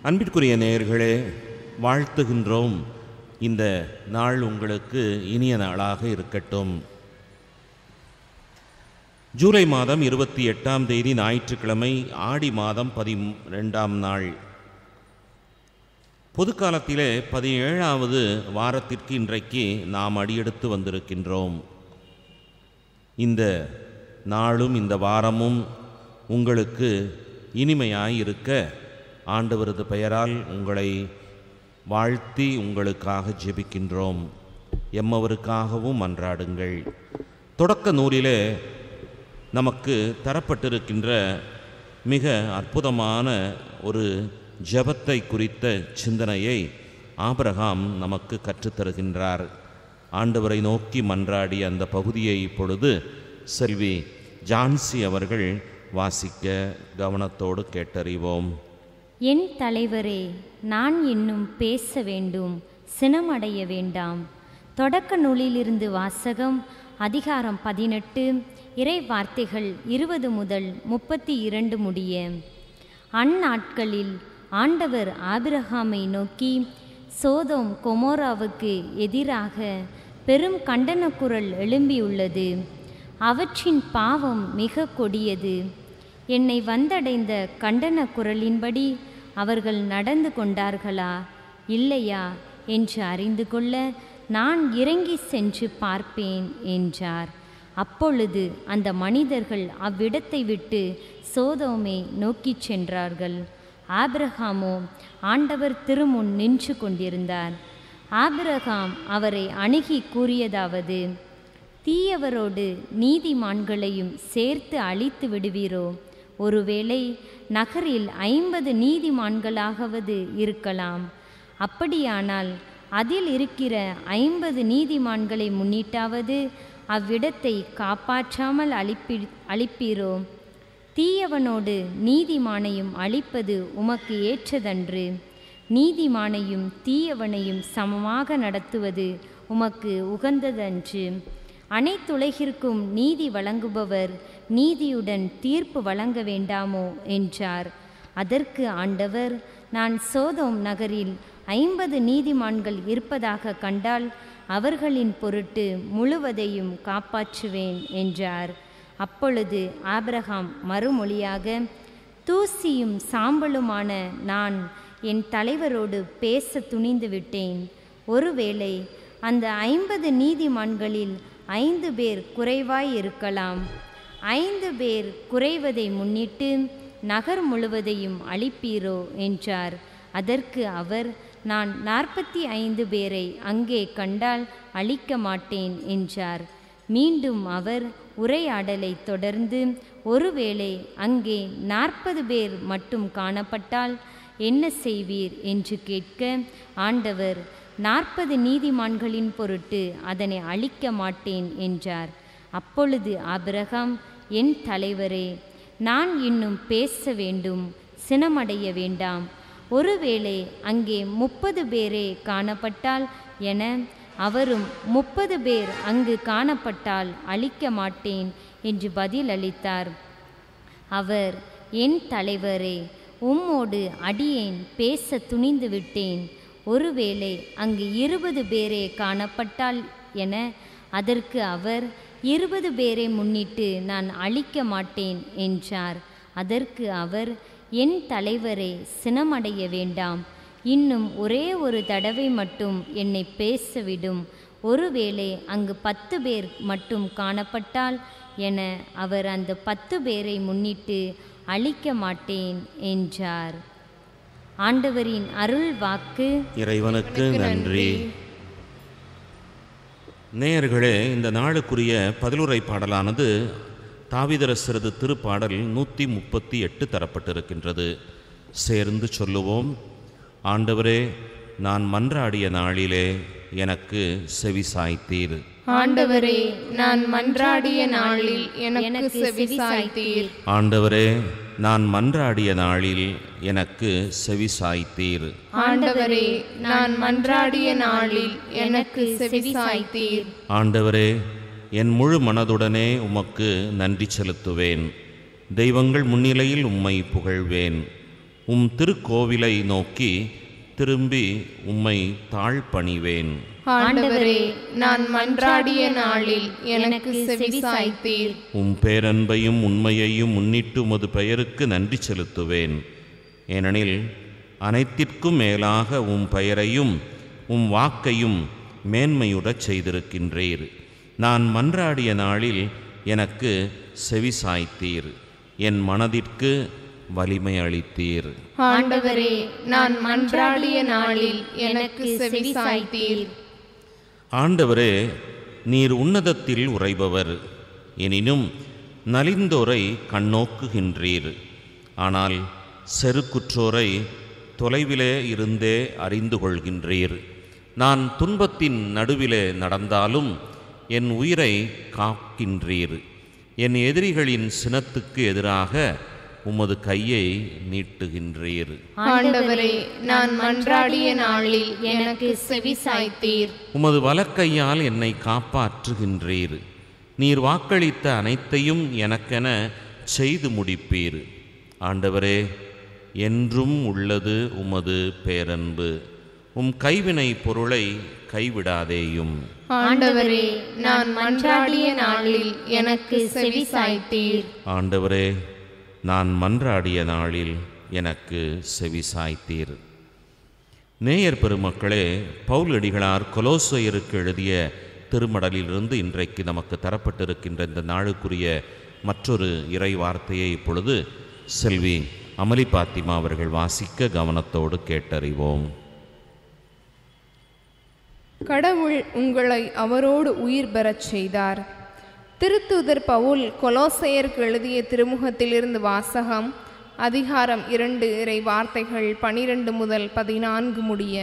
அன்பிற்குரிய நேயர்களே வாழ்த்துகின்றோம் இந்த நாள் உங்களுக்கு இனிய நாளாக இருக்கட்டும் ஜூலை மாதம் இருபத்தி எட்டாம் தேதி ஞாயிற்றுக்கிழமை ஆடி மாதம் பதிரெண்டாம் நாள் பொதுக்காலத்திலே பதினேழாவது வாரத்திற்கு இன்றைக்கு நாம் அடியெடுத்து வந்திருக்கின்றோம் இந்த நாளும் இந்த வாரமும் உங்களுக்கு இனிமையாய் இருக்க ஆண்டவரது பெயரால் உங்களை வாழ்த்தி உங்களுக்காக ஜெபிக்கின்றோம் எம்மவருக்காகவும் மன்றாடுங்கள் தொடக்க நூலிலே நமக்கு தரப்பட்டிருக்கின்ற மிக அற்புதமான ஒரு ஜெபத்தை குறித்த சிந்தனையை ஆபிரகாம் நமக்கு கற்றுத்தருகின்றார் ஆண்டவரை நோக்கி மன்றாடிய அந்த பகுதியை இப்பொழுது செல்வி ஜான்சி அவர்கள் வாசிக்க கவனத்தோடு கேட்டறிவோம் என் தலைவரே நான் இன்னும் பேச வேண்டும் சினமடைய வேண்டாம் தொடக்க நூலிலிருந்து வாசகம் அதிகாரம் பதினெட்டு இறை வார்த்தைகள் இருபது முதல் முப்பத்தி இரண்டு முடிய அந்நாட்களில் ஆண்டவர் ஆபிரகாமை நோக்கி சோதோம் கொமோராவுக்கு எதிராக பெரும் கண்டன குரல் எழும்பியுள்ளது அவற்றின் பாவம் மிக கொடியது என்னை வந்தடைந்த கண்டன குரலின்படி அவர்கள் நடந்து கொண்டார்களா இல்லையா என்று அறிந்து கொள்ள நான் இறங்கி சென்று பார்ப்பேன் என்றார் அப்பொழுது அந்த மனிதர்கள் அவ்விடத்தை விட்டு சோதோமை நோக்கிச் சென்றார்கள் ஆபிரகாமோ ஆண்டவர் திருமுன் நின்று கொண்டிருந்தார் ஆபிரகாம் அவரை அணுகி கூறியதாவது தீயவரோடு நீதிமான்களையும் சேர்த்து அழித்து விடுவீரோ ஒருவேளை நகரில் ஐம்பது நீதிமான்களாகவது இருக்கலாம் அப்படியானால் அதில் இருக்கிற ஐம்பது நீதிமான்களை முன்னிட்டாவது அவ்விடத்தை காப்பாற்றாமல் அழிப்பி அழிப்பீரோ தீயவனோடு நீதிமானையும் அழிப்பது உமக்கு ஏற்றதன்று நீதிமானையும் தீயவனையும் சமமாக நடத்துவது உமக்கு உகந்ததன்று அனைத்துலகிற்கும் நீதி வழங்குபவர் நீதியுடன் தீர்ப்பு வழங்க வேண்டாமோ என்றார் அதற்கு ஆண்டவர் நான் சோதோம் நகரில் ஐம்பது நீதிமான்கள் இருப்பதாக கண்டால் அவர்களின் பொருட்டு முழுவதையும் காப்பாற்றுவேன் என்றார் அப்பொழுது ஆபிரகாம் மறுமொழியாக தூசியும் சாம்பலுமான நான் என் தலைவரோடு பேச துணிந்து விட்டேன் ஒருவேளை அந்த ஐம்பது நீதிமான்களில் ஐந்து பேர் குறைவாய் இருக்கலாம் ஐந்து பேர் குறைவதை முன்னிட்டு நகர் முழுவதையும் அழிப்பீரோ என்றார் அதற்கு அவர் நான் நாற்பத்தி ஐந்து பேரை அங்கே கண்டால் அழிக்க மாட்டேன் என்றார் மீண்டும் அவர் உரையாடலை தொடர்ந்து ஒருவேளை அங்கே நாற்பது பேர் மட்டும் காணப்பட்டால் என்ன செய்வீர் என்று கேட்க ஆண்டவர் நாற்பது நீதிமான்களின் பொருட்டு அதனை அழிக்க மாட்டேன் என்றார் அப்பொழுது ஆபிரகாம் என் தலைவரே நான் இன்னும் பேச வேண்டும் சினமடைய வேண்டாம் ஒருவேளை அங்கே முப்பது பேரே காணப்பட்டால் என அவரும் முப்பது பேர் அங்கு காணப்பட்டால் அழிக்க மாட்டேன் என்று பதில் அளித்தார் அவர் என் தலைவரே உம்மோடு அடியேன் பேச துணிந்து விட்டேன் ஒருவேளை அங்கு இருபது பேரே காணப்பட்டால் என அதற்கு அவர் இருபது பேரை முன்னிட்டு நான் அழிக்க மாட்டேன் என்றார் அதற்கு அவர் என் தலைவரே சினமடைய வேண்டாம் இன்னும் ஒரே ஒரு தடவை மட்டும் என்னை பேசவிடும் ஒருவேளை அங்கு பத்து பேர் மட்டும் காணப்பட்டால் என அவர் அந்த பத்து பேரை முன்னிட்டு அழிக்க மாட்டேன் என்றார் ஆண்டவரின் அருள் வாக்கு இறைவனுக்கு நன்றி நேயர்களே இந்த நாளுக்குரிய பதிலுரை பாடலானது தாவிதரசரது திருப்பாடல் நூற்றி முப்பத்தி எட்டு தரப்பட்டிருக்கின்றது சேர்ந்து சொல்லுவோம் ஆண்டவரே நான் மன்றாடிய நாளிலே எனக்கு செவி சாய்த்தீர் ஆண்டவரே நான் மன்றாடிய நாளில் எனக்கு செவி சாய்த்தீர் ஆண்டவரே நான் மன்றாடிய நாளில் எனக்கு செவி சாய்த்தீர் ஆண்டவரே நான் மன்றாடிய நாளில் எனக்கு செவி சாய்த்தீர் ஆண்டவரே என் முழு மனதுடனே உமக்கு நன்றி செலுத்துவேன் தெய்வங்கள் முன்னிலையில் உம்மை புகழ்வேன் உம் திருக்கோவிலை நோக்கி திரும்பி உம்மை தாழ்பணிவேன் ஆண்டவரே நான் மன்றாடிய நாளில் எனக்கு செவிசாய்த்தீர் உம் பேரன்பையும் உண்மையையும் முன்னிட்டு உமது பெயருக்கு நன்றி செலுத்துவேன் ஏனெனில் அனைத்திற்கும் மேலாக உம் பெயரையும் உம் வாக்கையும் மேன்மையுறச் செய்திருக்கின்றீர் நான் மன்றாடிய நாளில் எனக்கு செவிசாய்த்தீர் என் மனதிற்கு வலிமை அளித்தீர் ஆண்டவரே நான் மன்றாடிய நாளில் எனக்கு செவிசாய்த்தீர் ஆண்டவரே நீர் உன்னதத்தில் உறைபவர் எனினும் நலிந்தோரை கண்ணோக்குகின்றீர் ஆனால் செருக்குற்றோரை தொலைவிலே இருந்தே அறிந்து கொள்கின்றீர் நான் துன்பத்தின் நடுவிலே நடந்தாலும் என் உயிரை காக்கின்றீர் என் எதிரிகளின் சினத்துக்கு எதிராக உமது கையை நீட்டுகின்றீர் ஆண்டவரே நான் மன்றாடிய நாளில் எனக்கு செவிசாய்த்தீர் உமது வலக்கையால் என்னை காப்பாற்றுகின்றீர் நீர் வாக்களித்த அனைத்தையும் எனக்கென செய்து முடிப்பீர் ஆண்டவரே என்றும் உள்ளது உமது பேரன்பு உம் கைவினை பொருளை கைவிடாதேயும் ஆண்டவரே நான் மன்றாடிய நாளில் எனக்கு செவிசாய்த்தீர் ஆண்டவரே நான் மன்றாடிய நாளில் எனக்கு செவிசாய்த்தீர் நேயர் பெருமக்களே பவுலடிகளார் கொலோசையருக்கு எழுதிய திருமடலிலிருந்து இன்றைக்கு நமக்கு தரப்பட்டிருக்கின்ற இந்த நாளுக்குரிய மற்றொரு இறை வார்த்தையை இப்பொழுது செல்வி அமலி பாத்திமா அவர்கள் வாசிக்க கவனத்தோடு கேட்டறிவோம் கடவுள் உங்களை அவரோடு உயிர் பெறச் செய்தார் திருத்தூதர் பவுல் கொலோசையருக்கு எழுதிய திருமுகத்திலிருந்து வாசகம் அதிகாரம் இரண்டு இறை வார்த்தைகள் பனிரெண்டு முதல் பதினான்கு முடிய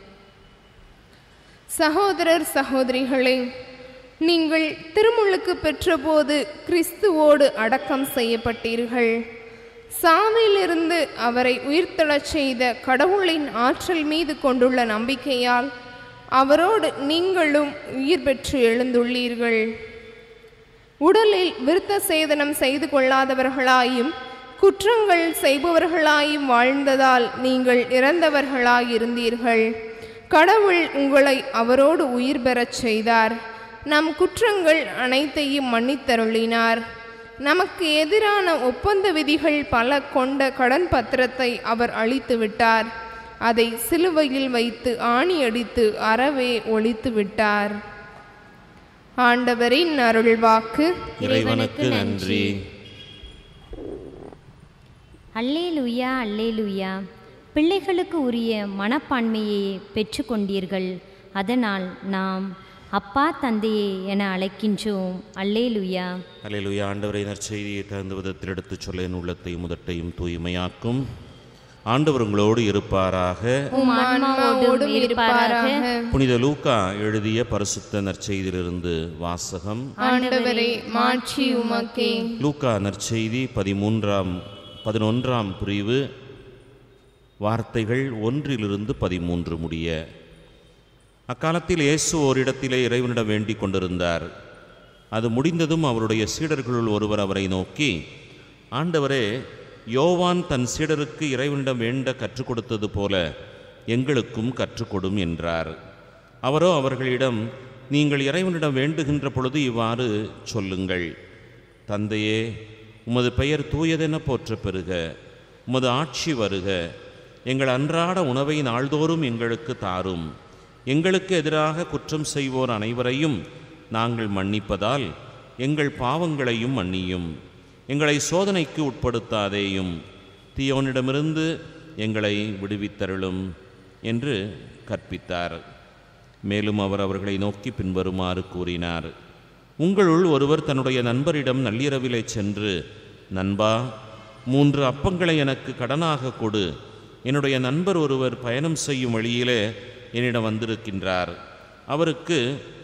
சகோதரர் சகோதரிகளே நீங்கள் திருமுழுக்கு பெற்றபோது கிறிஸ்துவோடு அடக்கம் செய்யப்பட்டீர்கள் சாவிலிருந்து அவரை உயிர்த்தெழச் செய்த கடவுளின் ஆற்றல் மீது கொண்டுள்ள நம்பிக்கையால் அவரோடு நீங்களும் உயிர் பெற்று எழுந்துள்ளீர்கள் உடலில் விருத்த சேதனம் செய்து கொள்ளாதவர்களாயும் குற்றங்கள் செய்பவர்களாயும் வாழ்ந்ததால் நீங்கள் இறந்தவர்களாயிருந்தீர்கள் கடவுள் உங்களை அவரோடு உயிர் பெறச் செய்தார் நம் குற்றங்கள் அனைத்தையும் மன்னித்தருளினார் நமக்கு எதிரான ஒப்பந்த விதிகள் பல கொண்ட கடன் பத்திரத்தை அவர் அழித்து விட்டார் அதை சிலுவையில் வைத்து ஆணி அடித்து அறவே ஒழித்து விட்டார் ஆண்டவரின் அருள்வாக்கு இறைவனுக்கு நன்றி அல்லேலுயா அல்லேலுயா பிள்ளைகளுக்கு உரிய மனப்பான்மையை பெற்றுக்கொண்டீர்கள் அதனால் நாம் அப்பா தந்தையே என அழைக்கின்றோம் அல்லேலுயா அல்லேலூயா ஆண்டவரை நற்செய்தியை தகுந்த விதத்தில் எடுத்துச் சொல்ல என் உள்ளத்தையும் முதட்டையும் தூய்மையாக்கும் ஆண்டவர் உங்களோடு இருப்பாராக உம் ஆன்மாவோடும் இருப்பாராக புனித லூக்கா எழுதிய பரிசுத்த நற்செய்தியிலிருந்து வாசகம் ஆண்டவரே மாட்சி உமக்கே லூக்கா நற்செய்தி பதிமூன்றாம் பதினொன்றாம் பிரிவு வார்த்தைகள் ஒன்றிலிருந்து பதிமூன்று முடிய அக்காலத்தில் இயேசு ஓரிடத்திலே இறைவனிடம் வேண்டிக் கொண்டிருந்தார் அது முடிந்ததும் அவருடைய சீடர்களுள் ஒருவர் அவரை நோக்கி ஆண்டவரே யோவான் தன் சீடருக்கு இறைவனிடம் வேண்ட கற்றுக் கொடுத்தது போல எங்களுக்கும் கற்றுக்கொடும் என்றார் அவரோ அவர்களிடம் நீங்கள் இறைவனிடம் வேண்டுகின்ற பொழுது இவ்வாறு சொல்லுங்கள் தந்தையே உமது பெயர் தூயதென போற்றப் பெறுக உமது ஆட்சி வருக எங்கள் அன்றாட உணவை நாள்தோறும் எங்களுக்கு தாரும் எங்களுக்கு எதிராக குற்றம் செய்வோர் அனைவரையும் நாங்கள் மன்னிப்பதால் எங்கள் பாவங்களையும் மன்னியும் எங்களை சோதனைக்கு உட்படுத்தாதேயும் தீயோனிடமிருந்து எங்களை விடுவித்தருளும் என்று கற்பித்தார் மேலும் அவர் அவர்களை நோக்கி பின்வருமாறு கூறினார் உங்களுள் ஒருவர் தன்னுடைய நண்பரிடம் நள்ளிரவிலே சென்று நண்பா மூன்று அப்பங்களை எனக்கு கடனாக கொடு என்னுடைய நண்பர் ஒருவர் பயணம் செய்யும் வழியிலே என்னிடம் வந்திருக்கின்றார் அவருக்கு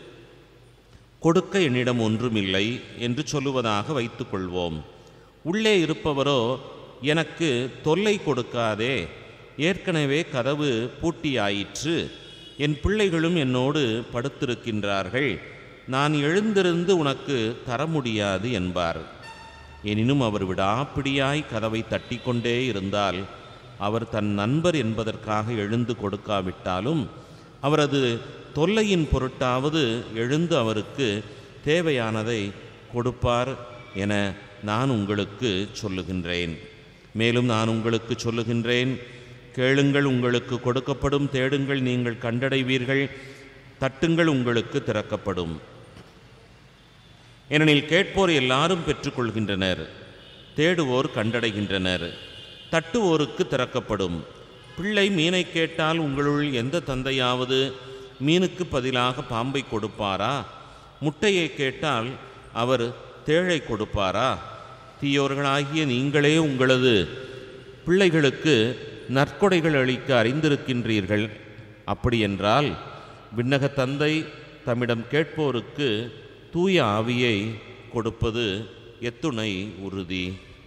கொடுக்க என்னிடம் ஒன்றுமில்லை என்று சொல்லுவதாக வைத்துக்கொள்வோம் உள்ளே இருப்பவரோ எனக்கு தொல்லை கொடுக்காதே ஏற்கனவே கதவு பூட்டியாயிற்று என் பிள்ளைகளும் என்னோடு படுத்திருக்கின்றார்கள் நான் எழுந்திருந்து உனக்கு தர முடியாது என்பார் எனினும் அவர் விடாப்பிடியாய் கதவை தட்டிக்கொண்டே இருந்தால் அவர் தன் நண்பர் என்பதற்காக எழுந்து கொடுக்காவிட்டாலும் அவரது தொல்லையின் பொருட்டாவது எழுந்து அவருக்கு தேவையானதை கொடுப்பார் என நான் உங்களுக்கு சொல்லுகின்றேன் மேலும் நான் உங்களுக்கு சொல்லுகின்றேன் கேளுங்கள் உங்களுக்கு கொடுக்கப்படும் தேடுங்கள் நீங்கள் கண்டடைவீர்கள் தட்டுங்கள் உங்களுக்கு திறக்கப்படும் ஏனெனில் கேட்போர் எல்லாரும் பெற்றுக்கொள்கின்றனர் தேடுவோர் கண்டடைகின்றனர் தட்டுவோருக்கு திறக்கப்படும் பிள்ளை மீனை கேட்டால் உங்களுள் எந்த தந்தையாவது மீனுக்கு பதிலாக பாம்பை கொடுப்பாரா முட்டையை கேட்டால் அவர் தேழை கொடுப்பாரா தீயோர்களாகிய நீங்களே உங்களது பிள்ளைகளுக்கு நற்கொடைகள் அளிக்க அறிந்திருக்கின்றீர்கள் அப்படியென்றால் விண்ணக தந்தை தம்மிடம் கேட்போருக்கு தூய ஆவியை கொடுப்பது எத்துணை உறுதி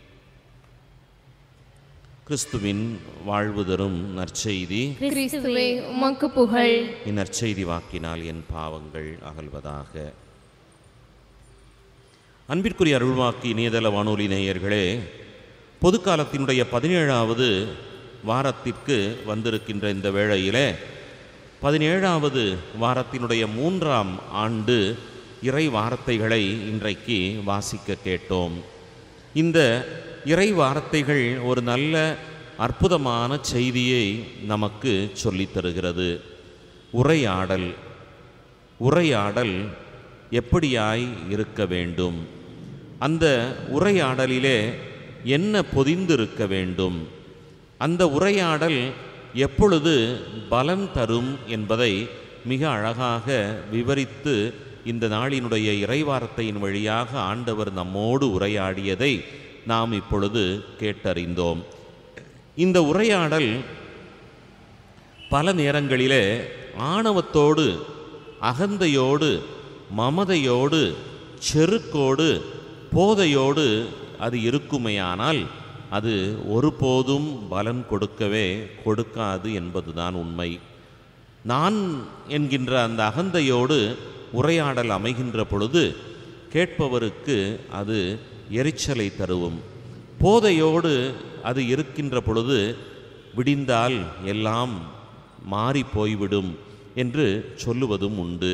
கிறிஸ்துவின் வாழ்வு தரும் நற்செய்தி கிறிஸ்துவே உமக்கு புகழ் இந்நற்செய்தி வாக்கினால் என் பாவங்கள் அகல்வதாக அன்பிற்குரிய அருள்வாக்கி இணையதள வானொலி நேயர்களே பொதுக்காலத்தினுடைய பதினேழாவது வாரத்திற்கு வந்திருக்கின்ற இந்த வேளையிலே பதினேழாவது வாரத்தினுடைய மூன்றாம் ஆண்டு இறை வார்த்தைகளை இன்றைக்கு வாசிக்க கேட்டோம் இந்த இறை வார்த்தைகள் ஒரு நல்ல அற்புதமான செய்தியை நமக்கு சொல்லித் தருகிறது உரையாடல் உரையாடல் எப்படியாய் இருக்க வேண்டும் அந்த உரையாடலிலே என்ன பொதிந்திருக்க வேண்டும் அந்த உரையாடல் எப்பொழுது பலன் தரும் என்பதை மிக அழகாக விவரித்து இந்த நாளினுடைய இறைவார்த்தையின் வழியாக ஆண்டவர் நம்மோடு உரையாடியதை நாம் இப்பொழுது கேட்டறிந்தோம் இந்த உரையாடல் பல நேரங்களிலே ஆணவத்தோடு அகந்தையோடு மமதையோடு செருக்கோடு போதையோடு அது இருக்குமேயானால் அது ஒருபோதும் பலன் கொடுக்கவே கொடுக்காது என்பதுதான் உண்மை நான் என்கின்ற அந்த அகந்தையோடு உரையாடல் அமைகின்ற பொழுது கேட்பவருக்கு அது எரிச்சலை தருவும் போதையோடு அது இருக்கின்ற பொழுது விடிந்தால் எல்லாம் மாறி போய்விடும் என்று சொல்லுவதும் உண்டு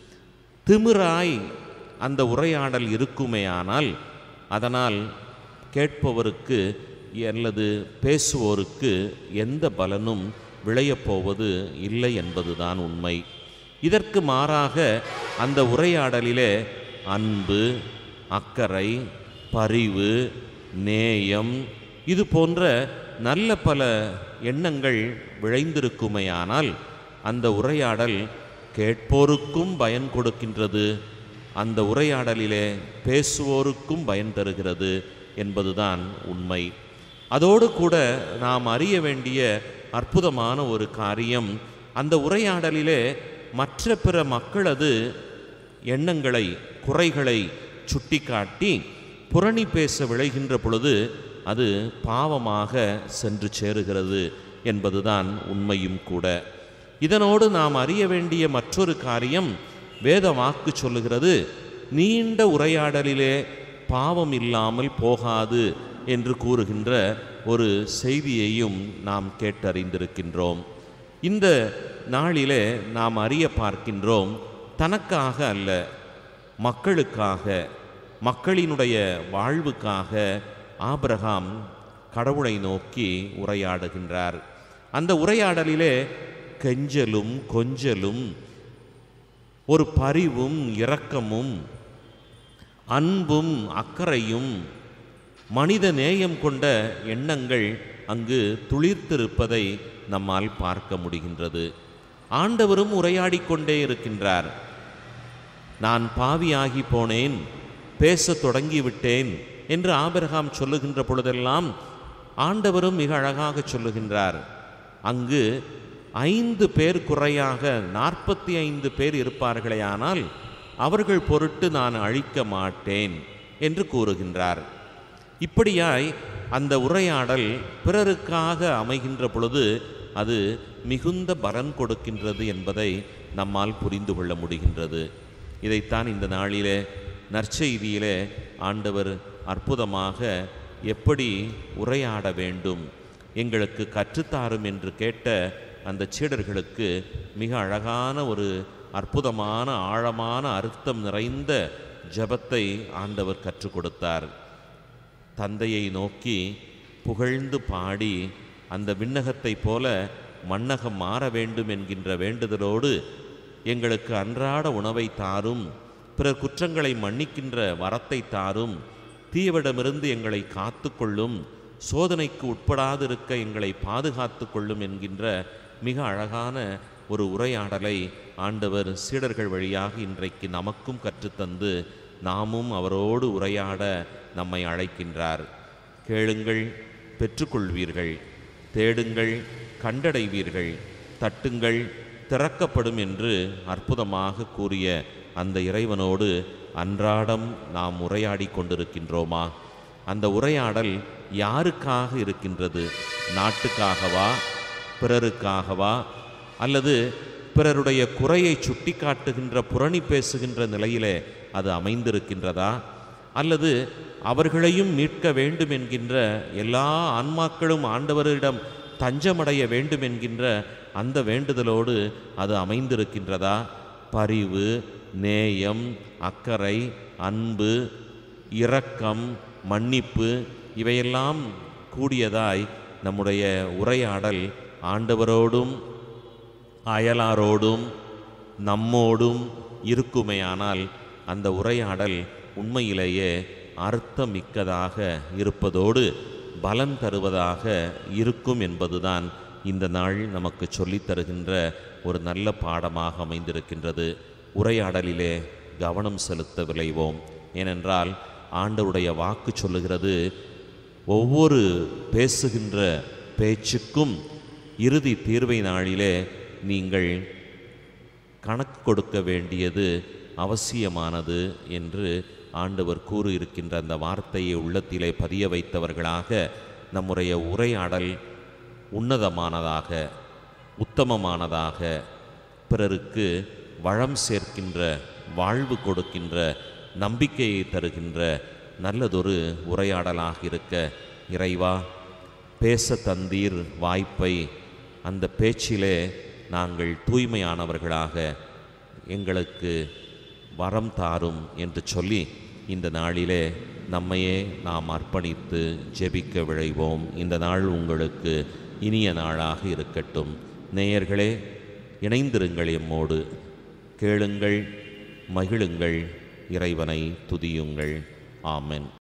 திமிராய் அந்த உரையாடல் இருக்குமேயானால் அதனால் கேட்பவருக்கு அல்லது பேசுவோருக்கு எந்த பலனும் விளையப் போவது இல்லை என்பதுதான் உண்மை இதற்கு மாறாக அந்த உரையாடலிலே அன்பு அக்கறை பரிவு நேயம் இது போன்ற நல்ல பல எண்ணங்கள் விளைந்திருக்குமேயானால் அந்த உரையாடல் கேட்போருக்கும் பயன் கொடுக்கின்றது அந்த உரையாடலிலே பேசுவோருக்கும் பயன் தருகிறது என்பதுதான் உண்மை அதோடு கூட நாம் அறிய வேண்டிய அற்புதமான ஒரு காரியம் அந்த உரையாடலிலே மற்ற பிற மக்களது எண்ணங்களை குறைகளை சுட்டிக்காட்டி புரணி பேச விளைகின்ற பொழுது அது பாவமாக சென்று சேருகிறது என்பதுதான் உண்மையும் கூட இதனோடு நாம் அறிய வேண்டிய மற்றொரு காரியம் வேத வாக்கு சொல்லுகிறது நீண்ட உரையாடலிலே பாவம் இல்லாமல் போகாது என்று கூறுகின்ற ஒரு செய்தியையும் நாம் கேட்டறிந்திருக்கின்றோம் இந்த நாளிலே நாம் அறிய பார்க்கின்றோம் தனக்காக அல்ல மக்களுக்காக மக்களினுடைய வாழ்வுக்காக ஆபிரகாம் கடவுளை நோக்கி உரையாடுகின்றார் அந்த உரையாடலிலே கெஞ்சலும் கொஞ்சலும் ஒரு பரிவும் இரக்கமும் அன்பும் அக்கறையும் மனித நேயம் கொண்ட எண்ணங்கள் அங்கு துளிர்த்திருப்பதை நம்மால் பார்க்க முடிகின்றது ஆண்டவரும் உரையாடிக் கொண்டே இருக்கின்றார் நான் பாவியாகி போனேன் பேசத் தொடங்கிவிட்டேன் என்று ஆபிரகாம் சொல்லுகின்ற பொழுதெல்லாம் ஆண்டவரும் மிக அழகாக சொல்லுகின்றார் அங்கு ஐந்து பேர் குறையாக நாற்பத்தி ஐந்து பேர் இருப்பார்களேயானால் அவர்கள் பொருட்டு நான் அழிக்க மாட்டேன் என்று கூறுகின்றார் இப்படியாய் அந்த உரையாடல் பிறருக்காக அமைகின்ற பொழுது அது மிகுந்த பலன் கொடுக்கின்றது என்பதை நம்மால் புரிந்து கொள்ள முடிகின்றது இதைத்தான் இந்த நாளிலே நற்செய்தியிலே ஆண்டவர் அற்புதமாக எப்படி உரையாட வேண்டும் எங்களுக்கு கற்றுத்தாரும் என்று கேட்ட அந்த சீடர்களுக்கு மிக அழகான ஒரு அற்புதமான ஆழமான அர்த்தம் நிறைந்த ஜெபத்தை ஆண்டவர் கற்றுக் கொடுத்தார் தந்தையை நோக்கி புகழ்ந்து பாடி அந்த விண்ணகத்தைப் போல மண்ணகம் மாற வேண்டும் என்கின்ற வேண்டுதலோடு எங்களுக்கு அன்றாட உணவை தாரும் பிறர் குற்றங்களை மன்னிக்கின்ற வரத்தை தாரும் தீயவிடமிருந்து எங்களை காத்துக்கொள்ளும் சோதனைக்கு உட்படாதிருக்க எங்களை பாதுகாத்து கொள்ளும் என்கின்ற மிக அழகான ஒரு உரையாடலை ஆண்டவர் சீடர்கள் வழியாக இன்றைக்கு நமக்கும் கற்றுத்தந்து நாமும் அவரோடு உரையாட நம்மை அழைக்கின்றார் கேளுங்கள் பெற்றுக்கொள்வீர்கள் தேடுங்கள் கண்டடைவீர்கள் தட்டுங்கள் திறக்கப்படும் என்று அற்புதமாக கூறிய அந்த இறைவனோடு அன்றாடம் நாம் உரையாடி கொண்டிருக்கின்றோமா அந்த உரையாடல் யாருக்காக இருக்கின்றது நாட்டுக்காகவா பிறருக்காகவா அல்லது பிறருடைய குறையை சுட்டிக்காட்டுகின்ற புரணி பேசுகின்ற நிலையிலே அது அமைந்திருக்கின்றதா அல்லது அவர்களையும் மீட்க வேண்டும் என்கின்ற எல்லா ஆன்மாக்களும் ஆண்டவரிடம் தஞ்சமடைய வேண்டும் என்கின்ற அந்த வேண்டுதலோடு அது அமைந்திருக்கின்றதா பரிவு நேயம் அக்கறை அன்பு இரக்கம் மன்னிப்பு இவையெல்லாம் கூடியதாய் நம்முடைய உரையாடல் ஆண்டவரோடும் அயலாரோடும் நம்மோடும் இருக்குமேயானால் அந்த உரையாடல் உண்மையிலேயே அர்த்தமிக்கதாக இருப்பதோடு பலன் தருவதாக இருக்கும் என்பதுதான் இந்த நாள் நமக்கு சொல்லித் தருகின்ற ஒரு நல்ல பாடமாக அமைந்திருக்கின்றது உரையாடலிலே கவனம் செலுத்த விளைவோம் ஏனென்றால் ஆண்டவருடைய வாக்கு சொல்லுகிறது ஒவ்வொரு பேசுகின்ற பேச்சுக்கும் இறுதி தீர்வை நாளிலே நீங்கள் கணக்கு கொடுக்க வேண்டியது அவசியமானது என்று ஆண்டவர் கூறியிருக்கின்ற அந்த வார்த்தையை உள்ளத்திலே பதிய வைத்தவர்களாக நம்முடைய உரையாடல் உன்னதமானதாக உத்தமமானதாக பிறருக்கு வளம் சேர்க்கின்ற வாழ்வு கொடுக்கின்ற நம்பிக்கையை தருகின்ற நல்லதொரு உரையாடலாக இருக்க இறைவா பேச தந்தீர் வாய்ப்பை அந்த பேச்சிலே நாங்கள் தூய்மையானவர்களாக எங்களுக்கு வரம் தாரும் என்று சொல்லி இந்த நாளிலே நம்மையே நாம் அர்ப்பணித்து ஜெபிக்க விழைவோம் இந்த நாள் உங்களுக்கு இனிய நாளாக இருக்கட்டும் நேயர்களே இணைந்திருங்கள் எம்மோடு கேளுங்கள் மகிழுங்கள் இறைவனை துதியுங்கள் ஆமென்